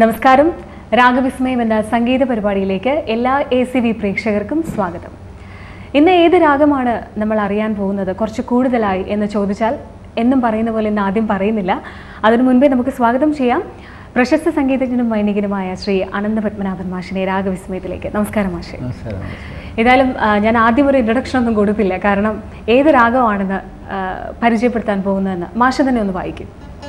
നമസ്കാരം രാഗവിസ്മയം എന്ന സംഗീത പരിപാടിയിലേക്ക് എല്ലാ എ സി വി പ്രേക്ഷകർക്കും സ്വാഗതം ഇന്ന് ഏത് രാഗമാണ് നമ്മൾ അറിയാൻ പോകുന്നത് കുറച്ച് കൂടുതലായി എന്ന് ചോദിച്ചാൽ എന്നും പറയുന്ന പോലെ ഇന്ന് ആദ്യം പറയുന്നില്ല അതിനു മുൻപേ നമുക്ക് സ്വാഗതം ചെയ്യാം പ്രശസ്ത സംഗീതജ്ഞനും വൈണികനുമായ ശ്രീ അനന്ത പത്മനാഭൻ മാഷിനെ രാഗവിസ്മയത്തിലേക്ക് നമസ്കാരം മാഷെ നമസ്കാരം ഏതായാലും ആ, ഞാൻ ആദ്യം ഒരു ഇൻട്രഡക്ഷൻ ഒന്നും കൊടുത്തില്ല കാരണം ഏത് രാഗമാണെന്ന് ആ, പരിചയപ്പെടുത്താൻ പോകുന്നതെന്ന് മാഷ തന്നെ ഒന്ന് വായിക്കും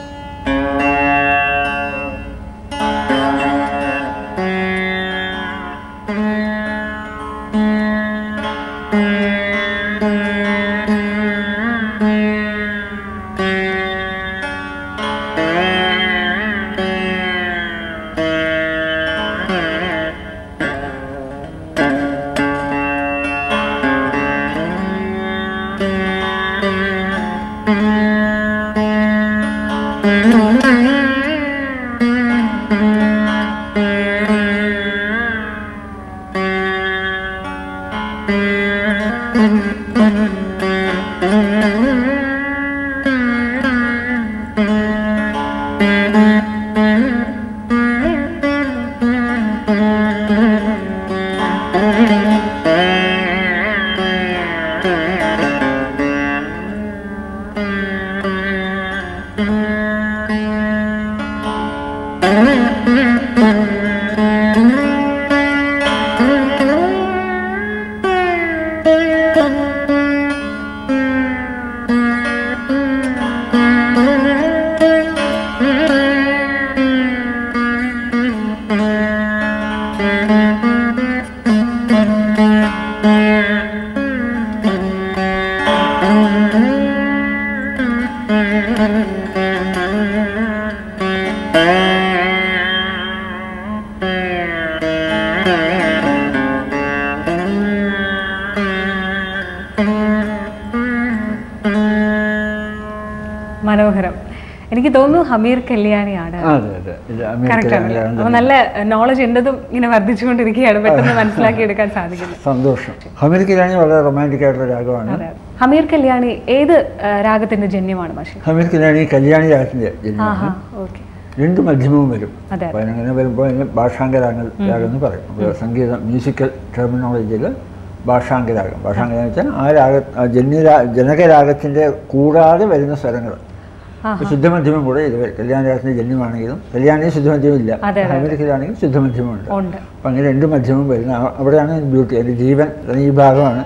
മനോഹരം എനിക്ക് തോന്നുന്നു ഹമീർ കല്യാണിയാണ് അതെ അതെ ഇത് കറക്റ്റ് അമേരിക്കയിലാണ് ആണ് അപ്പൊ നല്ല നോളജ് എന്റതും ഇങ്ങനെ വർദ്ധിച്ചുകൊണ്ടിരിക്കുകയാണ് പെട്ടെന്ന് മനസ്സിലാക്കി എടുക്കാൻ സാധിക്കുന്നു സന്തോഷം അമേരിക്കയിലാണെങ്കിൽ വളരെ റൊമാൻറ്റിക് ആയിട്ടുള്ള രാഗമാണ് അതെ ഹമീർ കല്യാണി ഏത് ആ, രാഗത്തിന്റെ ജന്യമാണ് മാഷി അമേരിക്കയിലാണെങ്കിൽ കല്യാണി രാഗത്തിൻ്റെ ജന്മം ആഹാ ഓക്കെ രണ്ട് മധ്യമവും വരും അതെ അപ്പോൾ അങ്ങനെ വരുമ്പോൾ അതിന് ഭാഷാംഗരാഗങ്ങൾ രാഗം എന്ന് പറയും അപ്പോൾ സംഗീതം മ്യൂസിക്കൽ ടെർമിനോളജിയിൽ ഭാഷാംഗരാഗം ഭാഷാംഗരാഗം എന്ന് വെച്ചാൽ ആ രാഗ ആ ജന്യരാ ജനകരാഗത്തിൻ്റെ കൂടാതെ വരുന്ന സ്വരങ്ങൾ ആഹാ. ശുദ്ധമധ്യമം കൂടെ ഇത് വരും. കല്യാണ രാഗത്തിൻ്റെ ജന്യമാണെങ്കിലും കല്യാണിയിൽ ശുദ്ധമധ്യമം ഇല്ല അതെ, അതെ. അമേരിക്കയിലാണെങ്കിൽ ശുദ്ധമധ്യമമുണ്ട് ഉണ്ട് അപ്പം അങ്ങനെ രണ്ട് മധ്യമം വരുന്ന ആ- അവിടെയാണ് ബ്യൂട്ടി അതിൻ്റെ ജീവൻ അല്ലെങ്കിൽ ഈ ഭാഗമാണ്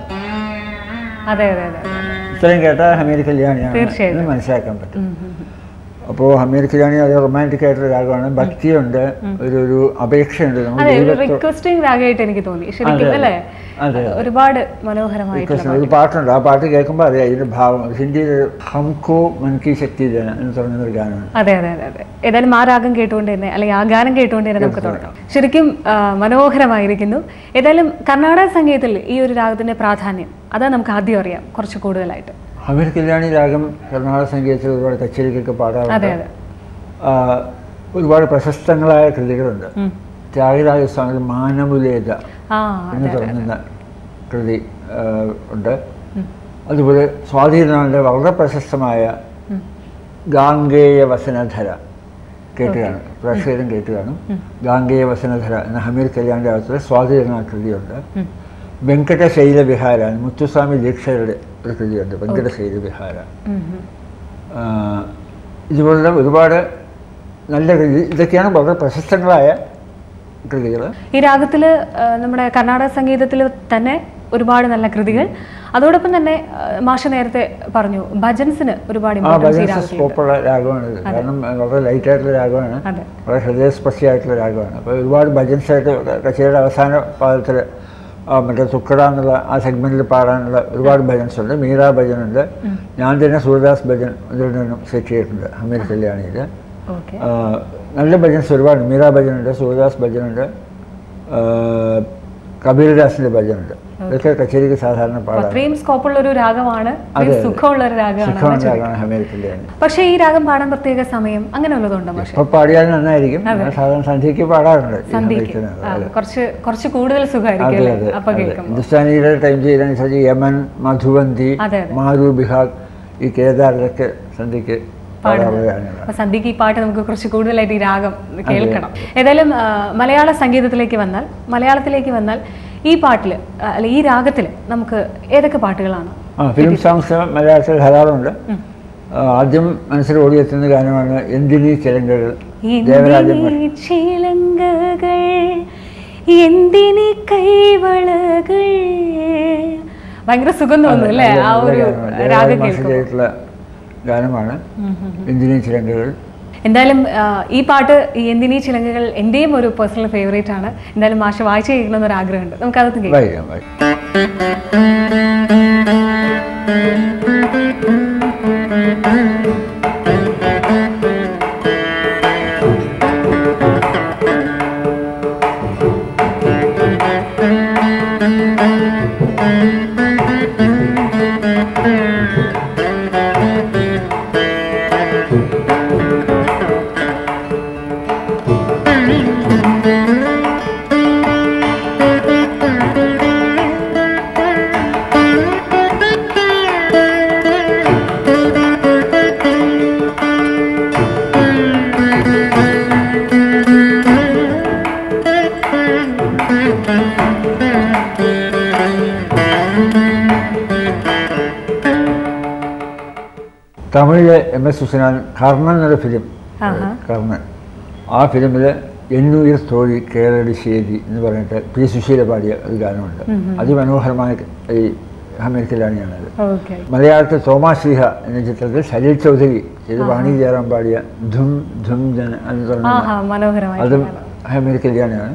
അതെ അതെ അതെ അതെ. ഇത്രയും കേട്ടാൽ ഹമീർ കല്യാണിയാണ് തീർച്ചയായും. എന്ന് മനസ്സിലാക്കാൻ പറ്റും ഉം, ഉം, ഉം. അപ്പോൾ ഹമീർ കല്യാണി അത് റൊമാൻറ്റിക് ആയിട്ടുള്ള രാഗമാണ് ഭക്തിയുണ്ട് ഒരു ഒരു അപേക്ഷയുണ്ട് നമ്മൾ അതെ ഒരു ദൈവത്തോ റിക്വസ്റ്റിംഗ് രാഗമായിട്ട് എനിക്ക് തോന്നി ശരിക്കും അതെ, അല്ലേ അതെ. ഒരുപാട് മനോഹരമായിട്ടുള്ള റിക്വസ്റ്റ് ഒരു പാട്ടുണ്ട് ആ പാട്ട് കേൾക്കുമ്പോൾ അറിയാം ഇതിൻ്റെ ഭാവം ഹിന്ദിയിൽ ഹംകോ മൻകി ശക്തി ജന എന്ന് പറയുന്ന ഒരു ഗാനമാണ് അതെ അതെ അതെ അതെ ഏതായാലും ആ രാഗം കേട്ടുകൊണ്ട് തന്നെ അല്ലെങ്കിൽ ആ ഗാനം കേട്ടുകൊണ്ട് തന്നെ നമുക്ക് തുടങ്ങാം ശരിക്കും ആ, മനോഹരമായിരിക്കുന്നു ഏതായാലും കർണാടക സംഗീതത്തിൽ ഈ ഒരു രാഗത്തിന്റെ പ്രാധാന്യം അതാ നമുക്ക് ആദ്യം അറിയാം കുറച്ച് കൂടുതലായിട്ട് ഹമീർ കല്യാണി രാഗം കർണാടക സംഗീതത്തിൽ ഒരുപാട് കച്ചേരിക്കൊക്കെ പാടാറുണ്ട് അതെ അതെ ആ, ഒരുപാട് പ്രശസ്തങ്ങളായ കൃതികളുണ്ട് ഉം. ത്യാഗരാജ സ്വാമി മാനമുലേത ആ എന്ന് തുടങ്ങുന്ന കൃതി ആ, ഉണ്ട് അതുപോലെ സ്വാധീനങ്ങളുടെ വളരെ പ്രശസ്തമായ ഗാംഗേയ വസനധര കേട്ട് കാണും പ്രേക്ഷകരും കേട്ട് കാണും ഗാംഗേയ വസനധര എന്ന ഹമീർ കല്യാണിൻ്റെ അകത്തുള്ള സ്വാധീന കൃതിയുണ്ട് വെങ്കടശൈല വിഹാര മുത്തുസ്വാമി ദീക്ഷയുടെ ഒരു കൃതിയുണ്ട് വെങ്കടശൈല വിഹാര ഉം, ഉം. ആ, ഇതുപോലുള്ള ഒരുപാട് നല്ല കൃതി ഇതൊക്കെയാണ് വളരെ പ്രശസ്തങ്ങളായ കൃതികൾ ഈ രാഗത്തില് ആ, നമ്മുടെ കർണാടക സംഗീതത്തിൽ തന്നെ ഒരുപാട് നല്ല കൃതികൾ അതോടൊപ്പം തന്നെ ആ, മാഷ നേരത്തെ പറഞ്ഞു ഭജൻസിന് ഒരുപാട് ആ ഇമ്പോർട്ടൻസ് ഈ ഭജൻസ് രാഗത്തിൽ സ്കോപ്പുള്ള രാഗമാണ് ഇത് കാരണം വളരെ ലൈറ്റ് ആയിട്ടുള്ള രാഗമാണ് അതെ വളരെ ഹൃദയസ്പർശിയായിട്ടുള്ള രാഗമാണ് അപ്പോൾ ഒരുപാട് ഭജൻസായിട്ട് കച്ചേരിയുടെ അവസാന പാദത്തിൽ മറ്റേ തുക്കട എന്നുള്ള ആ സെഗ്മെൻറ്റിൽ പാടാനുള്ള ഒരുപാട് ഭജൻസ് ഉണ്ട് മീര ഭജനുണ്ട് ഞാൻ തന്നെ സൂര്യദാസ് ഭജൻ ഇതിൽ നിന്നും സെറ്റ് ചെയ്തിട്ടുണ്ട് ഹമീർ കല്യാണിയിൽ ഓക്കെ ആ, നല്ല ഭജൻസ് ഒരുപാട് മീര ഭജനുണ്ട് സൂര്യദാസ് ഭജനുണ്ട് ആ, കബീർദാസിൻ്റെ ഭജനുണ്ട് ഇതൊക്കെ കച്ചേരിക്ക് സാധാരണ പാടാം അത്രയും സ്കോപ്പുള്ള ഒരു രാഗമാണ് അതെ, അതെ. സുഖമുള്ള ഒരു രാഗമാണ് സുഖമുള്ള രാഗമാണ് ഹമീർ കല്യാണി പക്ഷേ ഈ രാഗം പാടാൻ പ്രത്യേക സമയം അങ്ങനെ വല്ലതുണ്ടോ മാഷെ ഇപ്പൊ പാടിയാൽ നന്നായിരിക്കും ഞാൻ സാധാരണ സന്ധ്യയ്ക്ക് പാടാറുണ്ട് ഈ സന്ധ്യയ്ക്ക് സമയത്തിന്. ആ, കുറച്ച് കുറച്ച് കൂടുതൽ സുഖമായിരിക്കും അതെ അല്ലേ അതെ അപ്പൊ അതെ. കേൾക്കുമ്പോൾ ഹിന്ദുസ്ഥാനിയുടെ ടൈം ചെയ്തനുസരിച്ച് യമൻ മധുവന്തി അതെ അതെ മാരു ബിഹാഗ് ഈ കേദാർ ഇതൊക്കെ സന്ധ്യയ്ക്ക് പാടാറുള്ള ഗാനങ്ങളാണ് അപ്പൊ സന്ധ്യക്ക് ഈ പാട്ട് നമുക്ക് കുറച്ച് കൂടുതലായിട്ട് ഈ രാഗം കേൾക്കണം ഏതായാലും ആ, മലയാള സംഗീതത്തിലേക്ക് വന്നാൽ മലയാളത്തിലേക്ക് വന്നാൽ ഈ പാട്ടിൽ അല്ല ഈ രാഗത്തിൽ നമുക്ക് ഏതൊക്കെ പാട്ടുകളാണ് ആ ഫിലിം സോങ്സ് മലയാളത്തിൽ ധാരാളമുണ്ട് ആ, ആദ്യം മനസ്സിൽ ഓടിയെത്തുന്ന ഗാനമാണ് എന്തിനീ ചിലങ്കകൾ ദേവരാജൻ എന്തിനീ ചിലങ്കകൾ എന്തിനി കൈവളകൾ ഭയങ്കര സുഖം തോന്നുന്നു അല്ലേ ആ ഒരു രാഗം കേൾക്കും ചെയ്തിട്ടുള്ള ഗാനമാണ് എന്തിനീ ചിലങ്കകൾ എന്തായാലും ആ, ഈ പാട്ട് ഈ എന്തിനീ ചിലങ്കകൾ എൻ്റെയും ഒരു പേഴ്സണൽ ഫേവറേറ്റ് ആണ് എന്തായാലും മാഷ് വായിച്ചു കേൾക്കണമെന്ന് ഒരു ആഗ്രഹമുണ്ട് നമുക്കതൊന്ന് കേൾക്കാം വായിക്കാം വായിക്കാം തമിഴിലെ എം എസ് സുസനാൻ കർണൻ എന്നൊരു ഫിലിം ആഹാ. കർണൻ ആ ഫിലിമിൽ എണ്ണുയിർ തോഴി കേരളി ശേരി എന്ന് പറഞ്ഞിട്ട് പി സുശീല പാടിയ ഒരു ഗാനമുണ്ട് അതിമനോഹരമായ ഈ ഹമീർ കിലാണിയാണത് ഓക്കെ മലയാളത്തിൽ തോമാ ശ്രീഹ എന്ന ചിത്രത്തിൽ സലീൽ ചൗധരി ചെയ്ത് വാണി ജയറാം പാടിയ ധും ധും ജന എന്ന് പറഞ്ഞ ആഹാ മനോഹരമായി അതും ഹമീർ കല്യാണിയാണ്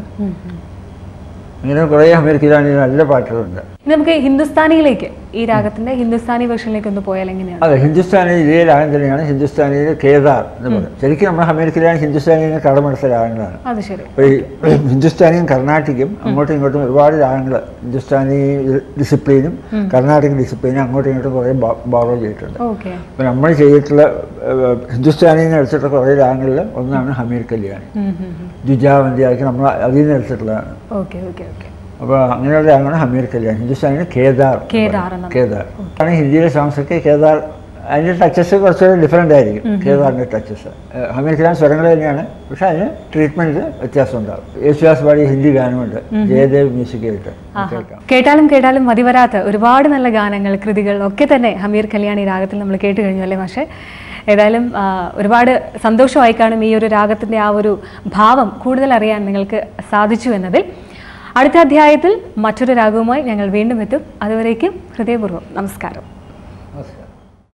ഇങ്ങനെ കുറേ ഹമീർ കല്യാണി നല്ല പാട്ടുകളുണ്ട് ഇനി നമുക്ക് ഹിന്ദുസ്ഥാനിയിലേക്ക് ഈ രാഗത്തിന്റെ ഹിന്ദുസ്ഥാനി വേർഷനിലേക്ക് ഒന്ന് പോയാൽ എങ്ങനെയാണ് അതെ ഹിന്ദുസ്ഥാനി ഇതേ രാഗം തന്നെയാണ് ഹിന്ദുസ്ഥാനിയിൽ കേദാർ എന്ന് പറയും ശരിക്കും നമ്മുടെ ഹമീർ കല്യാണി ഹിന്ദുസ്ഥാനിയിൽ കടമെടുത്ത രാഗങ്ങളാണ് അത് ശരി അപ്പോൾ ഈ ഹിന്ദുസ്ഥാനിയും കർണാട്ടിക്കും അങ്ങോട്ടും ഇങ്ങോട്ടും ഒരുപാട് രാഗങ്ങൾ ഹിന്ദുസ്ഥാനി ഡിസിപ്ലിനും കർണാടക ഡിസിപ്ലിനും അങ്ങോട്ടും ഇങ്ങോട്ടും കുറേ ബോറോ ചെയ്തിട്ടുണ്ട് ഓക്കെ അപ്പോൾ നമ്മൾ ചെയ്തിട്ടുള്ള ഏഹ്, ഹിന്ദുസ്ഥാനിയിൽ നിന്ന് എടുത്തിട്ടുള്ള കുറേ രാഗങ്ങളിൽ ഒന്നാണ് ഹമീർ കല്യാണി ദ്വിജാവന്തി അതൊക്കെ നമ്മൾ അതിൽ നിന്ന് എടുത്തിട്ടുള്ളതാണ് ഓക്കെ ഓക്കെ ഓക്കെ അപ്പോൾ അങ്ങനെയുള്ള രാഗമാണ് ഹമീർ കല്യാൺ ഹിന്ദുസ്ഥാനിയിൽ കേദാർ എന്ന് കേദാർ പറയും. എന്നാണ്. കേദാർ ആണ് ഹിന്ദിയിലെ സോങ്സൊക്കെ കേദാർ അതിൻ്റെ ടച്ചസ് കുറച്ചുകൂടി ഡിഫറെൻ്റ് ആയിരിക്കും കേദാറിൻ്റെ ടച്ചസ് ഹമീർ കല്യാൺ സ്വരങ്ങൾ തന്നെയാണ് പക്ഷേ അതിന് ട്രീറ്റ്മെൻറ്റ് വ്യത്യാസം ഉണ്ടാകും യേശുദാസ് പാടിയ ഹിന്ദി ഗാനമുണ്ട് ജയദേവ് മ്യൂസിക് ആയിട്ട് കേൾക്കാം കേട്ടാലും കേട്ടാലും മതിവരാത്ത ഒരുപാട് നല്ല ഗാനങ്ങൾ കൃതികൾ ഒക്കെ തന്നെ ഹമീർ കല്യാണി രാഗത്തിൽ നമ്മൾ കേട്ട് കഴിഞ്ഞു അല്ലേ പക്ഷേ ഏതായാലും ആ, ഒരുപാട് സന്തോഷമായി കാണും ഈ ഒരു രാഗത്തിൻ്റെ ആ ഒരു ഭാവം കൂടുതൽ അറിയാൻ നിങ്ങൾക്ക് സാധിച്ചു എന്നതിൽ അടുത്ത അധ്യായത്തിൽ മറ്റൊരു രാഗവുമായി ഞങ്ങൾ വീണ്ടും എത്തും അതുവരേക്കും ഹൃദയപൂർവ്വം നമസ്കാരം നമസ്കാരം